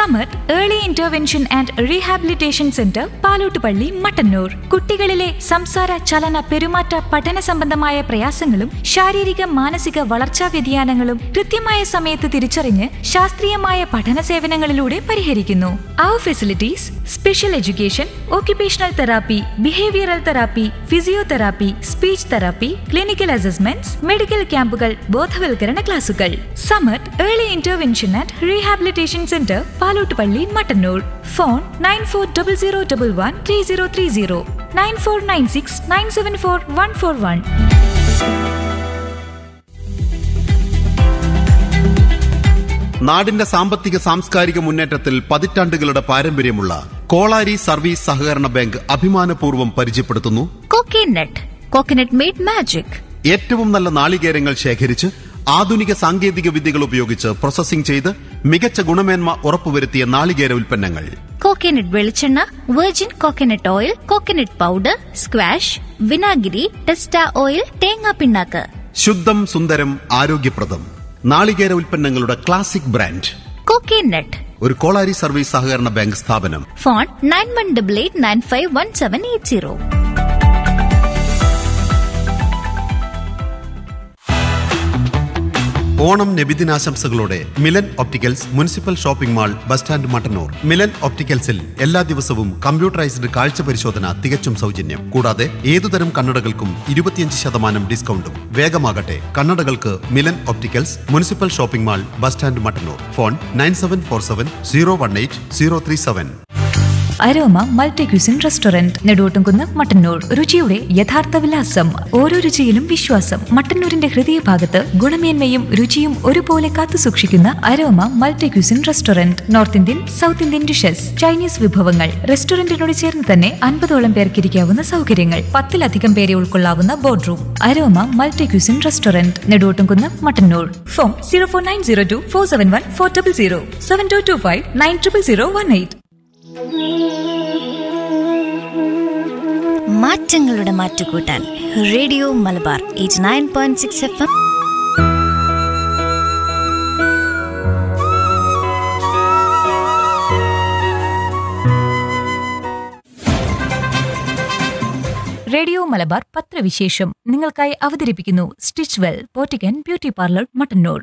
സമത് early intervention and rehabilitation centre Palottupalli Mattannur കുട്ടികളിലെ സംസാര ചലന പെരുമാറ്റ പഠന സംബന്ധമായ പ്രയാസങ്ങളും ശാരീരിക മാനസിക വളർച്ചാ വ്യതിയാനങ്ങളും കൃത്യമായ സമയത്ത് തിരിച്ചറിഞ്ഞ് ശാസ്ത്രീയമായ പഠന സേവനങ്ങളിലൂടെ പരിഹരിക്കുന്നു അവർ facilities special education occupational therapy, behavioral therapy, physiotherapy, speech therapy clinical assessments medical ക്യാമ്പുകൾ ബോധവൽക്കരണ ക്ലാസുകൾ Samath early intervention and rehabilitation centre Palottupalli Mattannur phone nine four double zero double one three zero three zero nine four nine six nine seven four one four one നാടിന്റെ സാമ്പത്തിക സാംസ്കാരിക മുന്നേറ്റത്തിൽ പതിറ്റാണ്ടുകളുടെ പാരമ്പര്യമുള്ള Kolari service സഹകരണ ബാങ്ക് അഭിമാനപൂർവ്വം പരിചയപ്പെടുത്തുന്നു കോക്കേനട്ട് കോക്കനട്ട് മെയ്ഡ് മാജിക് ഏറ്റവും നല്ല നാളികേരങ്ങൾ ശേഖരിച്ച് ആധുനിക സാങ്കേതിക വിദ്യകൾ ഉപയോഗിച്ച് പ്രോസസ്സിംഗ് ചെയ്ത് മികച്ച ഗുണമേന്മ ഉറപ്പുവരുത്തിയ നാളികേര ഉൽപ്പന്നങ്ങൾ കോക്കനട്ട് വെളിച്ചെണ്ണ virgin coconut oil coconut powder squash വിനാഗിരി ടെസ്റ്റ ഓയിൽ തേങ്ങാ പിണ്ണാക്ക് ശുദ്ധം സുന്ദരം ആരോഗ്യപ്രദം നാളികേര ഉൽപ്പന്നങ്ങളുടെ ക്ലാസിക് ബ്രാൻഡ് കോക്കേനട്ട് ഒരു കോളാരി സർവീസ് സഹകരണ ബാങ്ക് സ്ഥാപനം phone nine one double eight nine five one seven eight zero Onam നബിദിനാശംസകളോടെ Milan opticals municipal shopping mall bus stand Mattannur Milan ഒപ്റ്റിക്കൽസിൽ എല്ലാ ദിവസവും കമ്പ്യൂട്ടറൈസ്ഡ് കാഴ്ച പരിശോധന തികച്ചും സൗജന്യം കൂടാതെ ഏതുതരം കണ്ണടകൾക്കും ഇരുപത്തിയഞ്ച് ശതമാനം ഡിസ്കൗണ്ടും വേഗമാകട്ടെ കണ്ണടകൾക്ക് Milan opticals municipal shopping mall bus stand Mattannur phone nine seven four seven zero one eight zero three seven aroma multi cuisine restaurant Neduvottumkunnu Mattannur രുചിയുടെ യഥാർത്ഥ വിലാസം ഓരോ രുചിയിലും വിശ്വാസം മട്ടന്നൂരിന്റെ ഹൃദയഭാഗത്ത് ഗുണമേന്മയും രുചിയും ഒരുപോലെ കാത്തു സൂക്ഷിക്കുന്ന aroma multi cuisine restaurant north Indian south Indian dishes Chinese വിഭവങ്ങൾ റെസ്റ്റോറന്റിനോട് ചേർന്ന് തന്നെ അൻപതോളം പേർക്ക് ഇരിക്കാവുന്ന സൗകര്യങ്ങൾ പത്തിലധികം പേരെ ഉൾക്കൊള്ളാവുന്ന board room aroma multi cuisine restaurant Neduvottumkunnu Mattannur phone zero four nine zero two four seven one four double zero seven two two five nine triple zero one eight മാറ്റങ്ങളുടെ മാറ്റുകൂട്ടാൻ radio Malabar eight nine point six F M radio Malabar പത്രവിശേഷം നിങ്ങൾക്കായി അവതരിപ്പിക്കുന്നു stitch well boutique beauty parlour Mattannur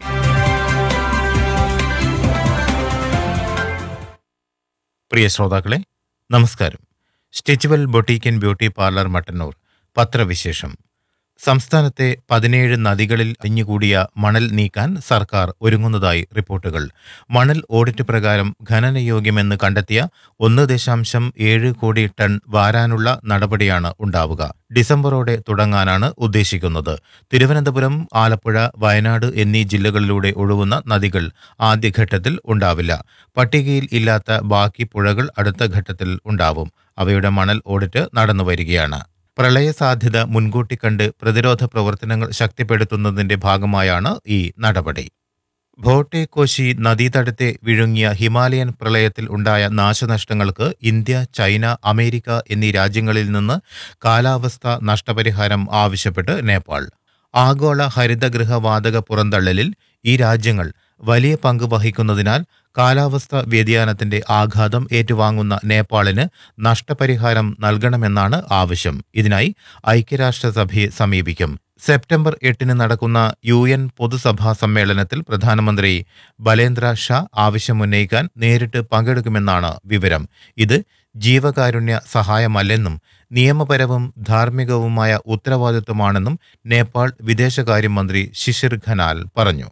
പ്രിയ ശ്രോതാക്കളെ നമസ്കാരം stitchwell boutique beauty parlour Mattannur പത്രവിശേഷം സംസ്ഥാനത്തെ പതിനേഴ് നദികളിൽ അഞ്ഞുകൂടിയ മണൽ നീക്കാൻ സർക്കാർ ഒരുങ്ങുന്നതായി റിപ്പോർട്ടുകൾ മണൽ ഓഡിറ്റ് പ്രകാരം ഖനനയോഗ്യമെന്ന് കണ്ടെത്തിയ ഒന്ന് ദശാംശം ഏഴ് കോടി ടൺ വാരാനുള്ള നടപടിയാണ് ഉണ്ടാവുക ഡിസംബറോടെ തുടങ്ങാനാണ് ഉദ്ദേശിക്കുന്നത് തിരുവനന്തപുരം ആലപ്പുഴ വയനാട് എന്നീ ജില്ലകളിലൂടെ ഒഴുകുന്ന നദികൾ ആദ്യഘട്ടത്തിൽ ഉണ്ടാവില്ല പട്ടികയിൽ ഇല്ലാത്ത ബാക്കി പുഴകൾ അടുത്ത ഘട്ടത്തിൽ ഉണ്ടാവും അവയുടെ മണൽ ഓഡിറ്റ് നടന്നുവരികയാണ് പ്രളയ സാധ്യത മുൻകൂട്ടി കണ്ട് പ്രതിരോധ പ്രവർത്തനങ്ങൾ ശക്തിപ്പെടുത്തുന്നതിന്റെ ഭാഗമായാണ് ഈ നടപടി ഭോട്ടെ കോശി നദീതടത്തെ വിഴുങ്ങിയ ഹിമാലയൻ പ്രളയത്തിൽ ഉണ്ടായ നാശനഷ്ടങ്ങൾക്ക് ഇന്ത്യ ചൈന അമേരിക്ക എന്നീ രാജ്യങ്ങളിൽ നിന്ന് കാലാവസ്ഥ നഷ്ടപരിഹാരം ആവശ്യപ്പെട്ട് നേപ്പാൾ ആഗോള ഹരിതഗൃഹ വാതക പുറന്തള്ളലിൽ ഈ രാജ്യങ്ങൾ വലിയ പങ്ക് വഹിക്കുന്നതിനാൽ കാലാവസ്ഥ വ്യതിയാനത്തിന്റെ ആഘാതം ഏറ്റുവാങ്ങുന്ന നേപ്പാളിന് നഷ്ടപരിഹാരം നൽകണമെന്നാണ് ആവശ്യം ഇതിനായി ഐക്യരാഷ്ട്രസഭയെ സമീപിക്കും സെപ്റ്റംബർ എട്ടിന് നടക്കുന്ന യു എൻ പൊതുസഭാ സമ്മേളനത്തിൽ പ്രധാനമന്ത്രി ബലേന്ദ്ര ഷാ ആവശ്യമുന്നയിക്കാൻ നേരിട്ട് പങ്കെടുക്കുമെന്നാണ് വിവരം ഇത് ജീവകാരുണ്യ സഹായമല്ലെന്നും നിയമപരവും ധാർമ്മികവുമായ ഉത്തരവാദിത്വമാണെന്നും നേപ്പാൾ വിദേശകാര്യമന്ത്രി ശിശിർ ഖനാൽ പറഞ്ഞു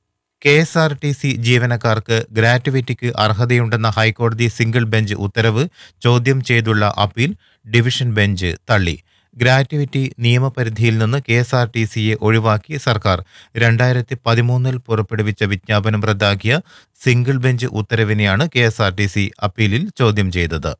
K S R T C ജീവനക്കാർക്ക് ഗ്രാറ്റുവിറ്റിക്ക് അർഹതയുണ്ടെന്ന ഹൈക്കോടതി സിംഗിൾ ബെഞ്ച് ഉത്തരവ് ചോദ്യം ചെയ്തുള്ള അപ്പീൽ ഡിവിഷൻ ബെഞ്ച് തള്ളി ഗ്രാറ്റുവിറ്റി നിയമപരിധിയിൽ നിന്ന് കെ എസ് ആർ ടി സിയെ ഒഴിവാക്കി സർക്കാർ രണ്ടായിരത്തി പതിമൂന്നിൽ പുറപ്പെടുവിച്ച വിജ്ഞാപനം റദ്ദാക്കിയ സിംഗിൾ ബെഞ്ച് ഉത്തരവിനെയാണ് K S R T C അപ്പീലിൽ ചോദ്യം ചെയ്തത്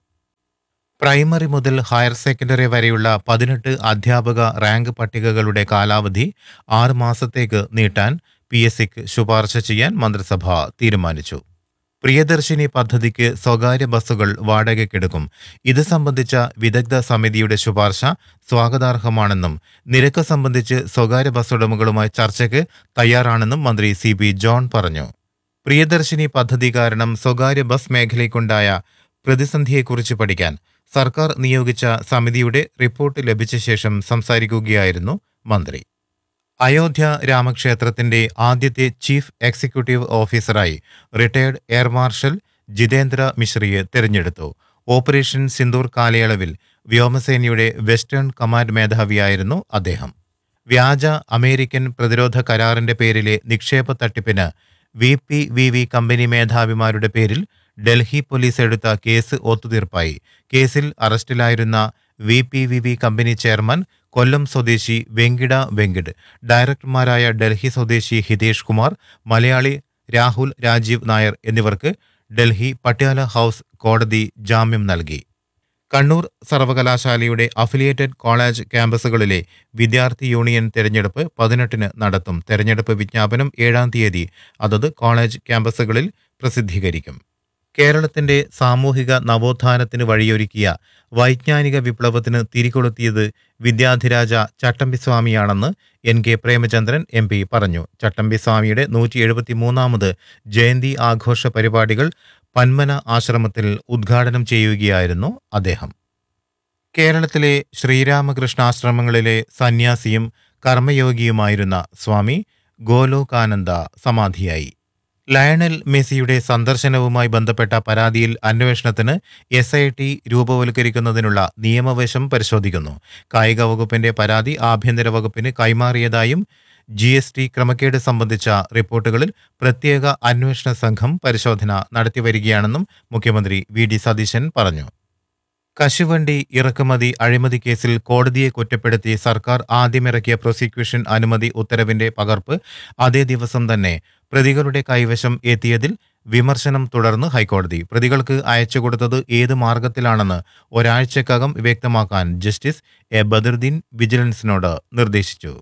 പ്രൈമറി മുതൽ ഹയർ സെക്കൻഡറി വരെയുള്ള പതിനെട്ട് അധ്യാപക റാങ്ക് പട്ടികകളുടെ കാലാവധി ആറ് മാസത്തേക്ക് നീട്ടാൻ പി എസ് സിക്ക് ശുപാർശ ചെയ്യാൻ മന്ത്രിസഭ തീരുമാനിച്ചു പ്രിയദർശിനി പദ്ധതിക്ക് സ്വകാര്യ ബസ്സുകൾ വാടകയ്ക്കെടുക്കും ഇത് സംബന്ധിച്ച വിദഗ്ധ സമിതിയുടെ ശുപാർശ സ്വാഗതാർഹമാണെന്നും നിരക്ക് സംബന്ധിച്ച് സ്വകാര്യ ബസ് ഉടമകളുമായി ചർച്ചയ്ക്ക് തയ്യാറാണെന്നും മന്ത്രി സി പി ജോൺ പറഞ്ഞു പ്രിയദർശിനി പദ്ധതി കാരണം സ്വകാര്യ ബസ് മേഖലയ്ക്കുണ്ടായ പ്രതിസന്ധിയെക്കുറിച്ച് പഠിക്കാൻ സർക്കാർ നിയോഗിച്ച സമിതിയുടെ റിപ്പോർട്ട് ലഭിച്ച ശേഷം സംസാരിക്കുകയായിരുന്നു മന്ത്രി അയോധ്യ രാമക്ഷേത്രത്തിന്റെ ആദ്യത്തെ ചീഫ് എക്സിക്യൂട്ടീവ് ഓഫീസറായി റിട്ടയർഡ് എയർ മാർഷൽ ജിതേന്ദ്ര മിശ്രയെ തിരഞ്ഞെടുത്തു ഓപ്പറേഷൻ സിന്ദൂർ കാലയളവിൽ വ്യോമസേനയുടെ വെസ്റ്റേൺ കമാൻഡ് മേധാവിയായിരുന്നു അദ്ദേഹം വ്യാജ അമേരിക്കൻ പ്രതിരോധ കരാറിന്റെ പേരിലെ നിക്ഷേപ തട്ടിപ്പിന് V P V V company മേധാവിമാരുടെ പേരിൽ ഡൽഹി പോലീസ് എടുത്ത കേസ് ഒത്തുതീർപ്പായി കേസിൽ അറസ്റ്റിലായിരുന്ന V P V V company chairman Kollam സ്വദേശി വെങ്കിട വെങ്കിട് ഡയറക്ടർമാരായ ഡൽഹി സ്വദേശി ഹിതേഷ് കുമാർ മലയാളി രാഹുൽ രാജീവ് നായർ എന്നിവർക്ക് ഡൽഹി പട്യാല ഹൗസ് കോടതി ജാമ്യം നൽകി കണ്ണൂർ സർവകലാശാലയുടെ അഫിലിയേറ്റഡ് കോളേജ് ക്യാമ്പസുകളിലെ വിദ്യാർത്ഥി യൂണിയൻ തെരഞ്ഞെടുപ്പ് പതിനെട്ടിന് നടത്തും തെരഞ്ഞെടുപ്പ് വിജ്ഞാപനം ഏഴാം തീയതി അതത് കോളേജ് ക്യാമ്പസുകളിൽ പ്രസിദ്ധീകരിക്കും കേരളത്തിന്റെ സാമൂഹിക നവോത്ഥാനത്തിന് വഴിയൊരുക്കിയ വൈജ്ഞാനിക വിപ്ലവത്തിന് തിരികൊളുത്തിയത് വിദ്യാധിരാജ ചട്ടമ്പിസ്വാമിയാണെന്ന് N K Premachandran M P പറഞ്ഞു ചട്ടമ്പിസ്വാമിയുടെ നൂറ്റി എഴുപത്തിമൂന്നാമത് ജയന്തി ആഘോഷ പരിപാടികൾ പന്മന ആശ്രമത്തിൽ ഉദ്ഘാടനം ചെയ്യുകയായിരുന്നു അദ്ദേഹം കേരളത്തിലെ ശ്രീരാമകൃഷ്ണാശ്രമങ്ങളിലെ സന്യാസിയും കർമ്മയോഗിയുമായിരുന്ന സ്വാമി ഗോലോകാനന്ദ സമാധിയായി ലയണൽ മെസ്സിയുടെ സന്ദർശനവുമായി ബന്ധപ്പെട്ട പരാതിയിൽ അന്വേഷണത്തിന് എസ് ഐ ടി രൂപവൽക്കരിക്കുന്നതിനുള്ള നിയമവശം പരിശോധിക്കുന്നു കായിക വകുപ്പിന്റെ പരാതി ആഭ്യന്തര വകുപ്പിന് കൈമാറിയതായും ജി എസ് ടി ക്രമക്കേട് സംബന്ധിച്ച റിപ്പോർട്ടുകളിൽ പ്രത്യേക അന്വേഷണ സംഘം പരിശോധന നടത്തിവരികയാണെന്നും മുഖ്യമന്ത്രി വി ഡി സതീശൻ പറഞ്ഞു കശുവണ്ടി ഇറക്കുമതി അഴിമതി കേസിൽ കോടതിയെ കുറ്റപ്പെടുത്തി സർക്കാർ ആദ്യമിറക്കിയ പ്രോസിക്യൂഷൻ അനുമതി ഉത്തരവിന്റെ പകർപ്പ് അതേ ദിവസം തന്നെ പ്രതികളുടെ കൈവശം എത്തിയതിൽ വിമർശനം തുടർന്ന് ഹൈക്കോടതി പ്രതികൾക്ക് അയച്ചുകൊടുത്തത് ഏത് മാർഗത്തിലാണെന്ന് ഒരാഴ്ചക്കകം വ്യക്തമാക്കാൻ ജസ്റ്റിസ് എ ബദറുദ്ദീൻ വിജിലൻസിനോട് നിർദ്ദേശിച്ചു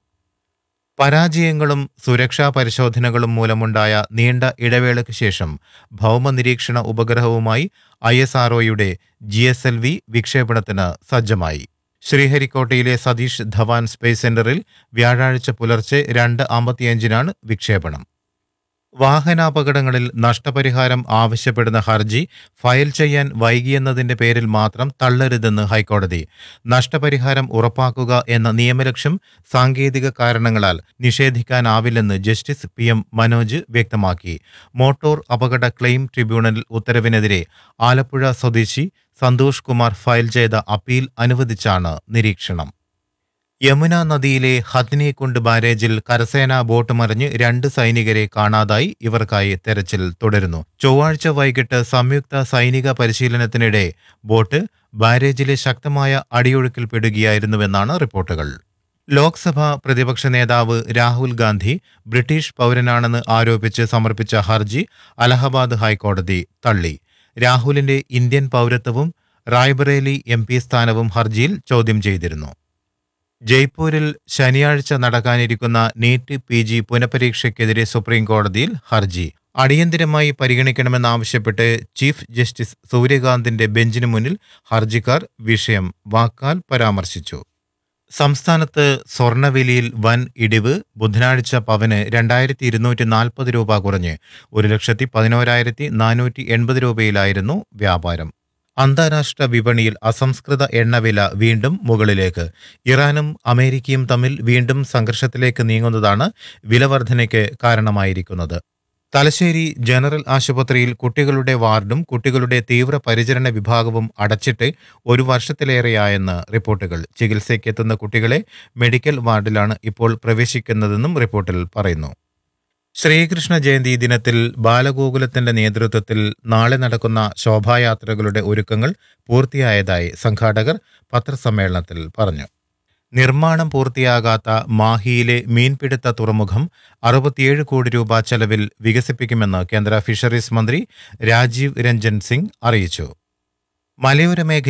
പരാജയങ്ങളും സുരക്ഷാ പരിശോധനകളും മൂലമുണ്ടായ നീണ്ട ഇടവേളയ്ക്ക് ശേഷം ഭൗമനിരീക്ഷണ ഉപഗ്രഹവുമായി ഐ എസ് ആർഒയുടെ ജി എസ് എൽ വി വിക്ഷേപണത്തിന് സജ്ജമായി ശ്രീഹരിക്കോട്ടയിലെ സതീഷ് ധവാൻ സ്പേസ് സെന്ററിൽ വ്യാഴാഴ്ച പുലർച്ചെ രണ്ട് അമ്പത്തിയഞ്ചിനാണ് വിക്ഷേപണം വാഹനാപകടങ്ങളിൽ നഷ്ടപരിഹാരം ആവശ്യപ്പെടുന്ന ഹർജി ഫയൽ ചെയ്യാൻ വൈകിയെന്നതിന്റെ പേരിൽ മാത്രം തള്ളരുതെന്ന് ഹൈക്കോടതി നഷ്ടപരിഹാരം ഉറപ്പാക്കുക എന്ന നിയമലക്ഷ്യം സാങ്കേതിക കാരണങ്ങളാൽ നിഷേധിക്കാനാവില്ലെന്ന് ജസ്റ്റിസ് പി എം മനോജ് വ്യക്തമാക്കി മോട്ടോർ അപകട ക്ലെയിം ട്രിബ്യൂണൽ ഉത്തരവിനെതിരെ ആലപ്പുഴ സ്വദേശി സന്തോഷ് കുമാർ ഫയൽ ചെയ്ത അപ്പീൽ അനുവദിച്ചാണ് നിരീക്ഷണം യമുന നദിയിലെ ഹത്നിക്കുണ്ട് ബാരേജിൽ കരസേന ബോട്ട് മറിഞ്ഞ് രണ്ട് സൈനികരെ കാണാതായി ഇവർക്കായി തെരച്ചിൽ തുടരുന്നു ചൊവ്വാഴ്ച വൈകിട്ട് സംയുക്ത സൈനിക പരിശീലനത്തിനിടെ ബോട്ട് ബാരേജിലെ ശക്തമായ അടിയൊഴുക്കിൽപ്പെടുകയായിരുന്നുവെന്നാണ് റിപ്പോർട്ടുകൾ ലോക്സഭാ പ്രതിപക്ഷ നേതാവ് രാഹുൽ ഗാന്ധി ബ്രിട്ടീഷ് പൗരനാണെന്ന് ആരോപിച്ച് സമർപ്പിച്ച ഹർജി അലഹബാദ് ഹൈക്കോടതി തള്ളി രാഹുലിന്റെ ഇന്ത്യൻ പൗരത്വവും റായ്ബറേലി എം പി സ്ഥാനവും ഹർജിയിൽ ചോദ്യം ചെയ്തിരുന്നു ജയ്പൂരിൽ ശനിയാഴ്ച നടക്കാനിരിക്കുന്ന നീറ്റ് പി ജി പുനഃപരീക്ഷയ്ക്കെതിരെ സുപ്രീം കോടതിയിൽ ഹർജി അടിയന്തിരമായി പരിഗണിക്കണമെന്നാവശ്യപ്പെട്ട് ചീഫ് ജസ്റ്റിസ് സൂര്യകാന്തിന്റെ ബെഞ്ചിന് മുന്നിൽ ഹർജിക്കാർ വിഷയം വാക്കാൽ പരാമർശിച്ചു സംസ്ഥാനത്ത് സ്വർണ്ണവിലയിൽ വൻ ഇടിവ് ബുധനാഴ്ച പവന് രണ്ടായിരത്തി ഇരുന്നൂറ്റി നാൽപ്പത് രൂപ കുറഞ്ഞ് ഒരു ലക്ഷത്തി പതിനോരായിരത്തി നാനൂറ്റി എൺപത് രൂപയിലായിരുന്നു വ്യാപാരം അന്താരാഷ്ട്ര വിപണിയിൽ അസംസ്കൃത എണ്ണവില വീണ്ടും മുകളിലേക്ക് ഇറാനും അമേരിക്കയും തമ്മിൽ വീണ്ടും സംഘർഷത്തിലേക്ക് നീങ്ങുന്നതാണ് വിലവർധനയ്ക്ക് കാരണമായിരിക്കുന്നത് തലശ്ശേരി ജനറൽ ആശുപത്രിയിൽ കുട്ടികളുടെ വാർഡും കുട്ടികളുടെ തീവ്ര പരിചരണ വിഭാഗവും അടച്ചിട്ട് ഒരു വർഷത്തിലേറെയായെന്ന് റിപ്പോർട്ടുകൾ ചികിത്സയ്ക്കെത്തുന്ന കുട്ടികളെ മെഡിക്കൽ വാർഡിലാണ് ഇപ്പോൾ പ്രവേശിക്കുന്നതെന്നും റിപ്പോർട്ടിൽ പറയുന്നു ശ്രീകൃഷ്ണ ജയന്തി ദിനത്തിൽ ബാലഗോകുലത്തിന്റെ നേതൃത്വത്തിൽ നാളെ നടക്കുന്ന ശോഭായാത്രകളുടെ ഒരുക്കങ്ങൾ പൂർത്തിയായതായി സംഘാടകർ പത്രസമ്മേളനത്തിൽ പറഞ്ഞു നിർമ്മാണം പൂർത്തിയാകാത്ത മാഹിയിലെ മീൻപിടുത്ത തുറമുഖം അറുപത്തിയേഴ് കോടി രൂപ ചെലവിൽ വികസിപ്പിക്കുമെന്ന് കേന്ദ്ര ഫിഷറീസ് മന്ത്രി രാജീവ് രഞ്ജൻ സിംഗ് അറിയിച്ചു മലയോര മേഖല